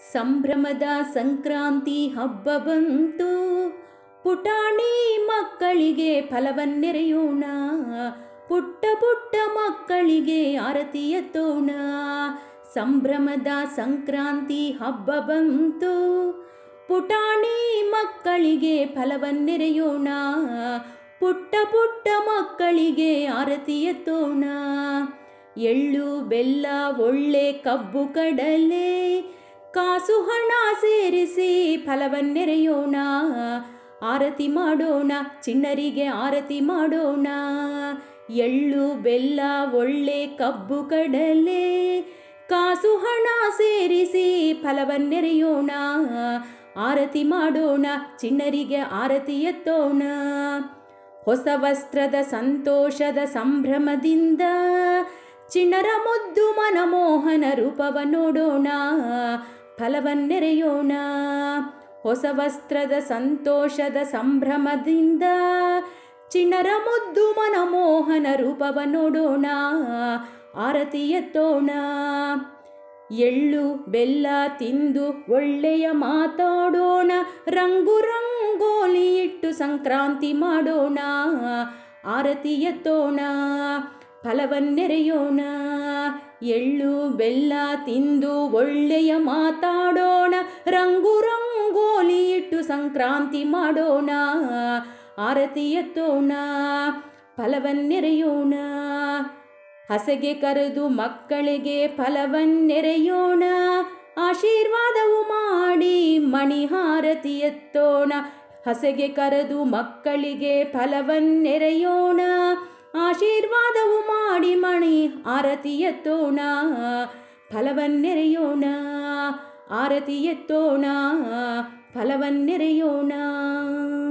ಸಂಭ್ರಮದ ಸಂಕ್ರಾಂತಿ ಹಬ್ಬ ಬಂತು ಪುಟಾಣಿ ಮಕ್ಕಳಿಗೆ ಫಲವನ್ನೆರೆಯೋಣ ಪುಟ್ಟ ಪುಟ್ಟ ಮಕ್ಕಳಿಗೆ ಆರತಿ ಎತ್ತೋಣ ಸಂಭ್ರಮದ ಸಂಕ್ರಾಂತಿ ಹಬ್ಬ ಬಂತು ಪುಟಾಣಿ ಮಕ್ಕಳಿಗೆ ಫಲವನ್ನೆರೆಯೋಣ ಪುಟ್ಟ ಪುಟ್ಟ ಮಕ್ಕಳಿಗೆ ಆರತಿ ಎತ್ತೋಣ ಎಳ್ಳು ಬೆಲ್ಲ ಒಳ್ಳೆ ಕಬ್ಬು ಕಡಲೆ ಕಾಸು ಹಣ ಸೇರಿಸಿ ಫಲವನ್ನೆರೆಯೋಣ ಆರತಿ ಮಾಡೋಣ ಚಿಣ್ಣರಿಗೆ ಆರತಿ ಮಾಡೋಣ ಎಳ್ಳು ಬೆಲ್ಲ ಒಳ್ಳೆ ಕಬ್ಬು ಕಡಲೆ ಕಾಸು ಹಣ ಸೇರಿಸಿ ಫಲವನ್ನೆರೆಯೋಣ ಆರತಿ ಮಾಡೋಣ ಚಿಣ್ಣರಿಗೆ ಆರತಿ ಎತ್ತೋಣ ಹೊಸ ವಸ್ತ್ರದ ಸಂತೋಷದ ಸಂಭ್ರಮದಿಂದ ಚಿಣ್ಣರ ಮುದ್ದು ಮನಮೋಹನ ರೂಪವ ನೋಡೋಣ ಫಲವನ್ನೆರೆಯೋಣ ಹೊಸ ವಸ್ತ್ರದ ಸಂತೋಷದ ಸಂಭ್ರಮದಿಂದ ಚಿಣ್ಣರ ಮುದ್ದು ಮನಮೋಹನ ರೂಪವ ನೋಡೋಣ ಆರತಿ ಎತ್ತೋಣ ಎಳ್ಳು ಬೆಲ್ಲ ತಿಂದು ಒಳ್ಳೆಯ ಮಾತಾಡೋಣ ರಂಗು ರಂಗೋಲಿ ಇಟ್ಟು ಸಂಕ್ರಾಂತಿ ಮಾಡೋಣ ಆರತಿ ಎತ್ತೋಣ ಫಲವನ್ನೆರೆಯೋಣ ಎಳ್ಳು ಬೆಲ್ಲ ತಿಂದು ಒಳ್ಳೆಯ ಮಾತಾಡೋಣ ರಂಗು ರಂಗೋಲಿ ಇಟ್ಟು ಸಂಕ್ರಾಂತಿ ಮಾಡೋಣ ಆರತಿ ಎತ್ತೋಣ ಫಲವನ್ನೆರೆಯೋಣ ಹಸಗೆ ಕರೆದು ಮಕ್ಕಳಿಗೆ ಫಲವನ್ನೆರೆಯೋಣ ಆಶೀರ್ವಾದವು ಮಾಡಿ ಮಣಿಹಾರತಿ ಎತ್ತೋಣ ಹಸಗೆ ಕರೆದು ಮಕ್ಕಳಿಗೆ ಫಲವನ್ನೆರೆಯೋಣ ಆಶೀರ್ವಾದವು ಮಾಡಿ ಮಣಿ ಆರತಿ ಎತ್ತೋಣ ಫಲವನ್ನೆರೆಯೋಣ ಆರತಿ ಎತ್ತೋಣ ಫಲವನ್ನೆರೆಯೋಣ